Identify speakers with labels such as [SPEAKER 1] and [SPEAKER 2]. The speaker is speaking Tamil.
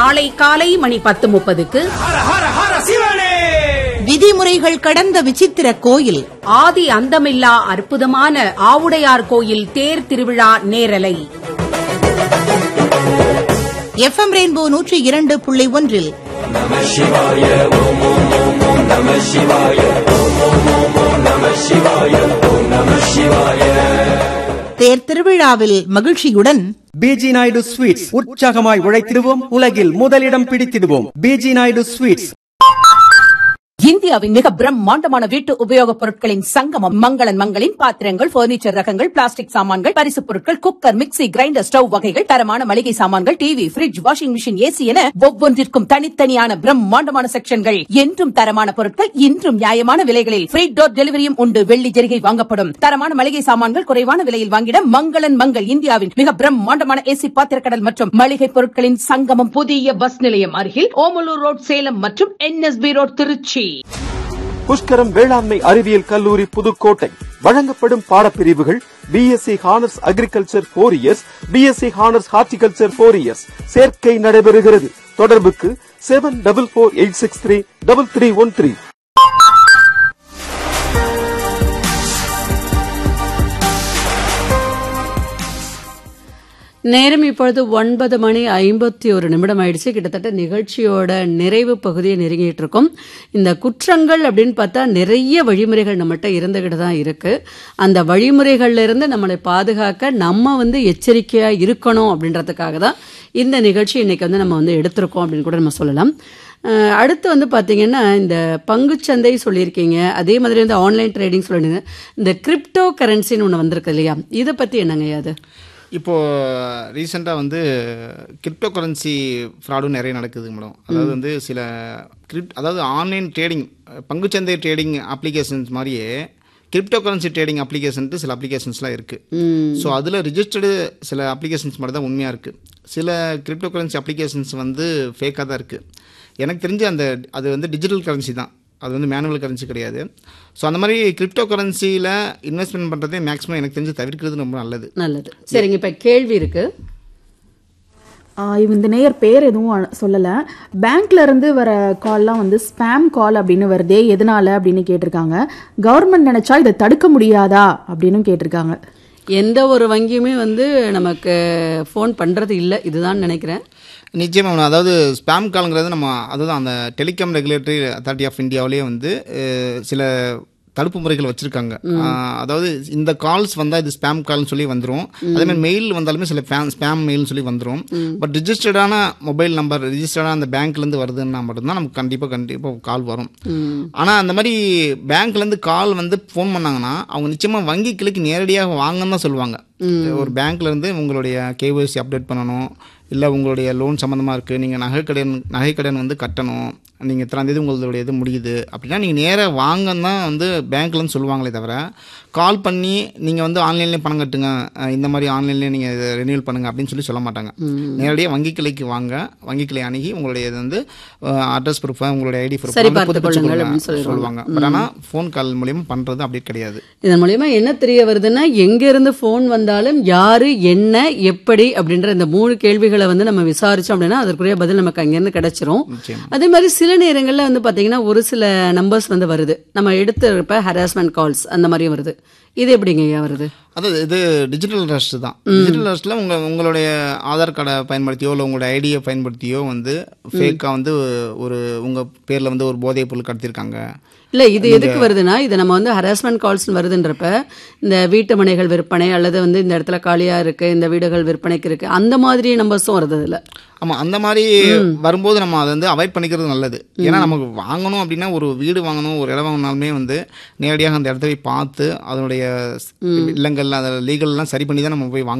[SPEAKER 1] நாளை காலை மணி பத்து முப்பதுக்கு
[SPEAKER 2] ஹர ஹர ஹர சிவனே
[SPEAKER 3] விதிமுறைகள் கடந்த விசித்திர கோயில்
[SPEAKER 1] ஆதி அந்தமில்லா அற்புதமான ஆவுடையார் கோயில் தேர் திருவிழா நேரலை
[SPEAKER 3] எஃப்எம் ரெயின்போ நூற்றி இரண்டு புள்ளி ஒன்றில் தேர் திருவிழாவில் மகிழ்ச்சியுடன்
[SPEAKER 4] பிஜி நாயுடு ஸ்வீட்ஸ் உற்சாகமாய் உழைத்திடுவோம் உலகில் முதலிடம் பிடித்திடுவோம் பிஜி நாயுடு ஸ்வீட்ஸ்
[SPEAKER 5] இந்தியாவின் மிக பிரம்மாண்டமான வீட்டு உபயோகப் பொருட்களின் சங்கமம் மங்களன் மங்களின் பாத்திரங்கள் பர்னிச்சர் ரகங்கள் பிளாஸ்டிக் சாமான்கள் பரிசுப் பொருட்கள் குக்கர் மிக்ஸி கிரைண்டர் ஸ்டவ் வகைகள் தரமான மளிகை சாமான்கள் TV fridge washing machine AC என ஒவ்வொன்றிற்கும் தனித்தனியான பிரம்மாண்டமான செக்ஷன்கள் என்றும் தரமான பொருட்கள் இன்றும் நியாயமான விலைகளில் ஃப்ரீ டோர் டெலிவரியும் உண்டு வெள்ளி ஜெரிகை வாங்கப்படும் தரமான மளிகை சாமான்கள் குறைவான விலையில் வாங்கிட மங்களன் மங்கள் இந்தியாவின் மிக பிரம்மாண்டமான ஏசி பாத்திரக்கடல் மற்றும் மளிகை பொருட்களின் சங்கமம் புதிய பஸ் நிலையம் அருகில் ஓமலூர் ரோட் சேலம் மற்றும் என்எஸ்பி ரோட் திருச்சி
[SPEAKER 6] புஷ்கரம் வேளாண்மை அறிவியல் கல்லூரி புதுக்கோட்டை வழங்கப்படும் பாடப்பிரிவுகள் BSc honours agriculture four years BSc honours horticulture four years சேர்க்கை நடைபெறுகிறது தொடர்புக்கு seven double four eight six three double three one three
[SPEAKER 7] நேரம் இப்பொழுது ஒன்பது மணி ஐம்பத்தி ஒரு நிமிடம் ஆயிடுச்சு கிட்டத்தட்ட நிகழ்ச்சியோட நிறைவு பகுதியை நெருங்கிட்டு இருக்கோம் இந்த குற்றங்கள் அப்படின்னு பார்த்தா நிறைய வழிமுறைகள் நம்மகிட்ட இருந்துகிட்டு தான் இருக்கு அந்த வழிமுறைகள்ல இருந்து நம்மளை பாதுகாக்க நம்ம வந்து எச்சரிக்கையா இருக்கணும் அப்படின்றதுக்காக தான் இந்த நிகழ்ச்சி இன்னைக்கு வந்து நம்ம வந்து எடுத்திருக்கோம் அப்படின்னு கூட நம்ம சொல்லலாம் அஹ் அடுத்து வந்து பார்த்தீங்கன்னா இந்த பங்குச்சந்தை சொல்லியிருக்கீங்க அதே மாதிரி வந்து ஆன்லைன் ட்ரேடிங் சொல்லிடுங்க இந்த கிரிப்டோ கரன்சின்னு ஒன்று வந்திருக்கு இல்லையா இதை பற்றி என்னங்க அது
[SPEAKER 8] இப்போது ரீசெண்டாக வந்து கிரிப்டோ கரன்சி ஃப்ராடும் நிறைய நடக்குது மேடம் அதாவது வந்து சில கிரிப்ட் அதாவது ஆன்லைன் ட்ரேடிங் பங்குச்சந்தை ட்ரேடிங் அப்ளிகேஷன்ஸ் மாதிரியே கிரிப்டோ கரன்சி ட்ரேடிங் அப்ளிகேஷன்ட்டு சில அப்ளிகேஷன்ஸ்லாம் இருக்குது ஸோ அதில் ரிஜிஸ்டர்டு சில அப்ளிகேஷன்ஸ் மட்டும் தான் உண்மையாக இருக்குது சில கிரிப்டோ கரன்சி அப்ளிகேஷன்ஸ் வந்து ஃபேக்காக தான் இருக்குது எனக்கு தெரிஞ்சு அந்த அது வந்து டிஜிட்டல் கரன்சி தான் அது வந்து மேனுவல் கரன்சி கிடையாது ஸோ அந்த மாதிரி கிரிப்டோ கரன்சியில் இன்வெஸ்ட்மெண்ட் பண்ணுறதே மேக்ஸிமம் எனக்கு தெரிஞ்சு தவிர்க்கிறது ரொம்ப நல்லது
[SPEAKER 7] நல்லது சரிங்க இப்போ கேள்வி இருக்கு
[SPEAKER 9] ஆஹ் இந்த நேயர் பேர் எதுவும் அ- சொல்லல பேங்க்ல இருந்து வர கால்லாம் வந்து ஸ்பேம் கால் அப்படின்னு வருதே எதனால அப்படின்னு கேட்டிருக்காங்க கவர்மெண்ட் நினைச்சா இதை தடுக்க முடியாதா அப்படின்னு கேட்டிருக்காங்க
[SPEAKER 7] எந்த ஒரு வங்கியுமே வந்து நமக்கு ஃபோன் பண்ணுறது இல்லை இதுதான் நினைக்கிறேன்
[SPEAKER 8] நிச்சயமாக அதாவது ஸ்பேம் கால்ங்கிறது நம்ம அதுதான் அந்த டெலிகாம் ரெகுலேட்டரி அத்தாரிட்டி ஆஃப் இந்தியாவிலேயே வந்து அஹ், சில தடுப்பு முறைகள் வச்சுருக்காங்க அதாவது இந்த கால்ஸ் வந்தால் இது ஸ்பேம் கால்னு சொல்லி வந்துடும் அதே மாதிரி மெயில் வந்தாலுமே சில ஸ்பேம் மெயில்னு சொல்லி வந்துடும் பட் ரிஜிஸ்டர்டான மொபைல் நம்பர் ரிஜிஸ்டர்டான அந்த பேங்க்லேருந்து வருதுன்னா மட்டும்தான் நமக்கு கண்டிப்பாக கண்டிப்பாக கால் வரும் ஆனால் அந்த மாதிரி பேங்க்லேருந்து கால் வந்து ஃபோன் பண்ணாங்கன்னா அவங்க நிச்சயமாக வங்கி கிளைக்கு நேரடியாக வாங்கன்னு தான் சொல்லுவாங்க ஒரு பேங்க்ல இருந்து உங்களுடைய கேஒய்சி அப்டேட் பண்ணணும் இல்லை உங்களுடைய லோன் சம்மந்தமாக இருக்குது நீங்கள் நகைக்கடன் நகைக்கடன் வந்து கட்டணும் நீங்கள் இத்தனாம் தேதி உங்களுடைய இது முடியுது அப்படின்னா நீங்கள் நேராக வாங்கன்னு தான் வந்து பேங்க்லன்னு சொல்லுவாங்களே தவிர கால் பண்ணி நீங்கள் வந்து ஆன்லைன்லேயே பணம் கட்டுங்க அஹ் இந்த மாதிரி ஆன்லைன்லேயே நீங்கள் இதை ரெனியூல் பண்ணுங்க அப்படின்னு சொல்லி சொல்ல மாட்டாங்க நேரடியாக வங்கி கிளைக்கு வாங்க வங்கி கிளை அணுகி உங்களுடைய இது வந்து அட்ரஸ் ப்ரூஃபை உங்களுடைய ஐடி
[SPEAKER 7] சரி
[SPEAKER 8] ப்ரூஃப்
[SPEAKER 7] பார்த்துக் கொள்ளுங்கள் அப்படின்னு சொல்லிடுவாங்க.
[SPEAKER 8] சொல்லுவாங்க பட் ஆனால் ஃபோன் கால் மூலியமா பண்ணுறது அப்படி கிடையாது
[SPEAKER 7] இதன் மூலியமா என்ன தெரிய வருதுன்னா எங்க இருந்து ஃபோன் வந்தாலும் யாரு என்ன எப்படி அப்படின்ற இந்த மூணு கேள்விகளை வந்து நம்ம விசாரிச்சோம் அப்படின்னா அதற்குரிய பதில் நமக்கு அங்கிருந்து கிடைச்சிரும்
[SPEAKER 8] நிச்சயமா.
[SPEAKER 7] அதே மாதிரி சில நேரங்கள்ல வந்து பாத்தீங்கன்னா ஒரு சில நம்பர்ஸ் வந்து வருது நம்ம எடுத்துறப்ப ஹராஸ்மெண்ட் கால்ஸ் அந்த மாதிரியும் வருது இது எப்படிங்க ஐயா வருது
[SPEAKER 8] அதாவது இது டிஜிட்டல் ரஸ்ட் தான் டிஜிட்டல் ரஸ்ட்டில் உங்கள் உங்களுடைய ஆதார் கார்டை பயன்படுத்தியோ இல்லை உங்களோட ஐடியை பயன்படுத்தியோ வந்து ஃபேக்காக வந்து ஒரு உங்கள் பேரில் வந்து ஒரு போதைப் பொருள் கடத்திருக்காங்க
[SPEAKER 7] இல்ல இது எதுக்கு வருதுன்னா இது நம்ம வந்து ஹராஸ்மெண்ட் கால்ஸ் வருதுன்றப்ப இந்த வீட்டு மனைகள் விற்பனை அல்லது வந்து இந்த இடத்துல காலியா இருக்கு இந்த வீடுகள் விற்பனைக்கு இருக்கு அந்த மாதிரி நம்பர்ஸும் வருது இதுல
[SPEAKER 8] ஆமாம் அந்த மாதிரி வரும்போது நம்ம அதை வந்து அவாய்ட் பண்ணிக்கிறது நல்லது ஏன்னா நமக்கு வாங்கணும் அப்படின்னா ஒரு வீடு வாங்கணும் ஒரு இடம் வாங்கினாலுமே வந்து நேரடியாக அந்த இடத்த போய் பார்த்து அதனுடைய இல்லங்கள் அதை லீகல்லாம் சரி பண்ணி தான் நம்ம போய் வாங்க